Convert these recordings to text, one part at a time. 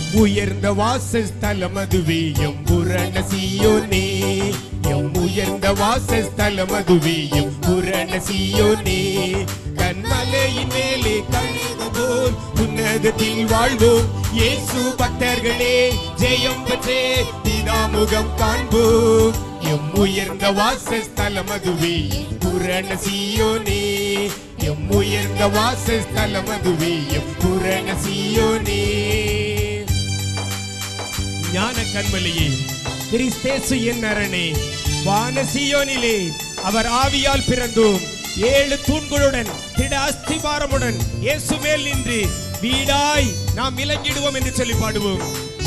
M உயர்ந்த வாசஸ்தலம் அதுவே M புரண சீயோனே M உயர்ந்த வாசஸ்தலம் அதுவே எம் புரண சீயோனே கண்மலையின் மேலே கழுகு போல் உன்னதத்தில் வாழ்வோம் இயேசு பக்தர்களே ஜெயம் பெற்றே பிதாமுகம் காண்போம் எம் உயர்ந்த வாசஸ்தலம் அதுவே புரண சீயோனே எம் உயர்ந்த வாசஸ்தலம் அதுவே எம் புரண சீயோனே ஞான கண்மலையே கிறிஸ்தேசு என் அரணே வானசியோனிலே அவர் ஆவியால் பிறந்தோம் ஏழு தூண்களுடன் திட அஸ்திபாரமுடன் இயேசு மேல் நின்று வீடாய் நாம் விளங்கிடுவோம் என்று சொல்லி பாடுவோம்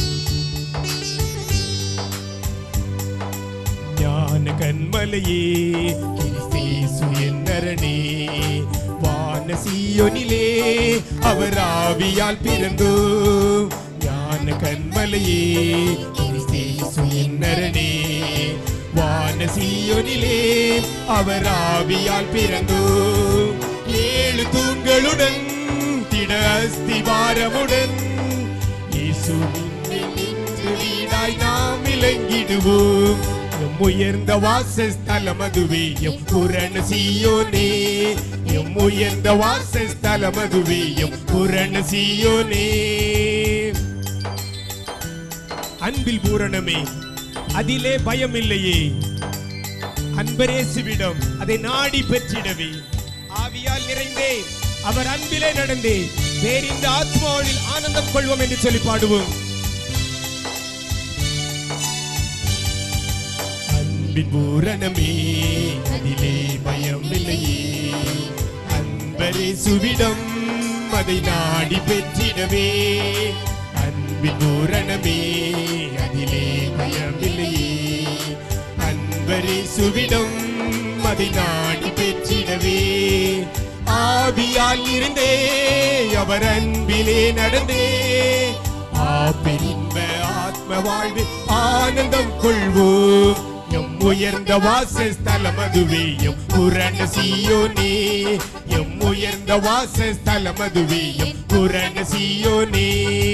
ஞான கண்மலையே கிறிஸ்தேசு என் அரணே வானசியோனிலே அவர் ஆவியால் பிறந்தோம் ஞான கண்மலையே கிறிஸ்தேசு என் அரணே வானசியோனிலே அவர் ஆவியால் பிறந்தோம் ஏழு தூண்களுடன் திட அஸ்திவாரமுடன் இயேசுவின் மேல் நின்று வீடாய் நாம் விளங்கிடுவோம் எம் உயர்ந்த வாசஸ்தலம் அதுவே எம் புரண சீயோனே எம் உயர்ந்த வாசஸ்தலம் அதுவே எம் புரண சீயோனே அன்பில் பூரணமே அதிலே பயம் இல்லையே அன்பரேசுவிடம் அதை நாடி பெற்றிடவே ஆவியால் நிறைந்தே அவர் அன்பிலே நடந்தே வேறிந்த ஆத்மாவில் ஆனந்தம் கொள்வோம் என்று சொல்லி பாடுவோம் அன்பின் பூரணமே அதிலே பயம் இல்லையே அன்பரே சுவிடம் அதை நாடி பெற்றிடவே அன்பின் பூரணமே அதிலே பயம் இல்லையே அன்பரே சுவிடம் அதை நாடி பெற்றிடவே ஆவியால் இருந்தே அவர் அன்பிலே நடந்தே ஆப்பிரின்ப ஆத்ம வாழ்வு ஆனந்தம் கொள்வோம் எம் உயர்ந்த வாசஸ்தலம் அதுவே எம் புரண சீயோனே எம் உயர்ந்த வாசஸ்தலம் அதுவே எம் புரண சீயோனே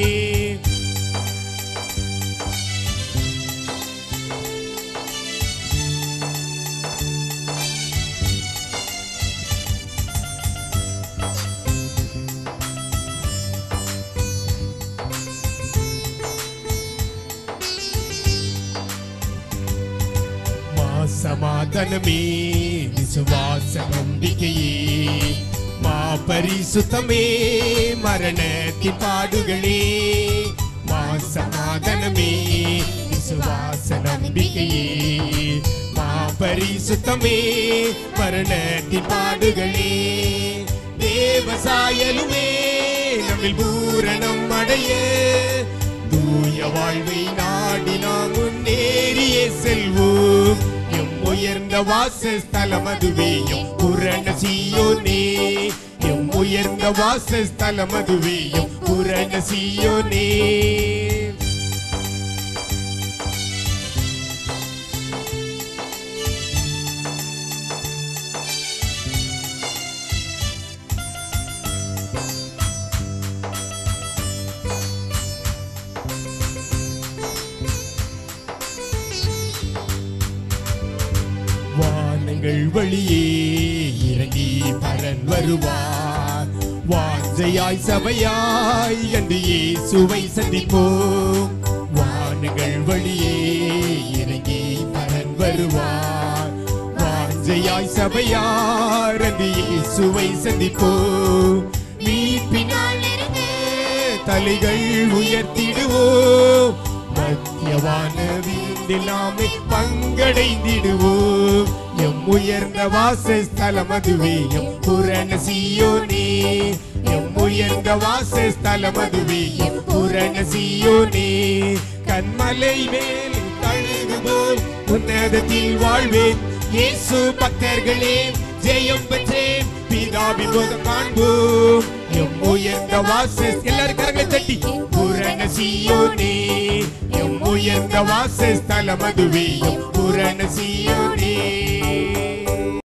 சமாதானமே விசுவாச நம்பிக்கையே மா பரிசுத்தமே மரணத்தின் பாடுகளே மா சமாதானமே விசுவாச நம்பிக்கையே மா பரிசுத்தமே மரணத்தின் பாடுகளே தேவசாயலுமே நம்மில் பூரணம் அடைய தூய வாழ்வை நாடி நாம் முன்னேறியே செல்வோம் எம் உயர்ந்த வாசஸ்தலம் அதுவே எம் புரண சீயோனே எம் உயர்ந்த வாசஸ்தலம் அதுவே எம் புரண சீயோனே வானங்கள் வழியே இறங்கி பரன் வருவார் வாஞ்சையாய் சபையாய் என்று இயேசுவை சந்திப்போம் வானங்கள் வழியே இறங்கி பரன் வருவார் வாஞ்சையாய் சபையார் என்று இயேசுவை சந்திப்போம் மீட்பினால் இருந்து தலைகள் உயர்த்திடுவோம் மத்தியவான வீட்டில் நாமே பங்கடைந்திடுவோம் எம் உயர்ந்த வாசஸ்தலம் அதுவே எம் புரண சீயோனே எம் உயர்ந்த வாசஸ்தலம் அதுவே எம் புரண சீயோனே கண்மலை மேல் கழுகு போல் உன்னதத்தில் வாழ்வேன் இயேசு பக்தர்களே ஜெயம் பெற்றேன் பிதாவின் போதம் காண்போம் எம் உயர்ந்த வாசஸ் எல்லாரும் கரங்களை தட்டி புரண சீயோனே எம் உயர்ந்த வாசஸ்தலம் அதுவே எம் புரண சீயோனே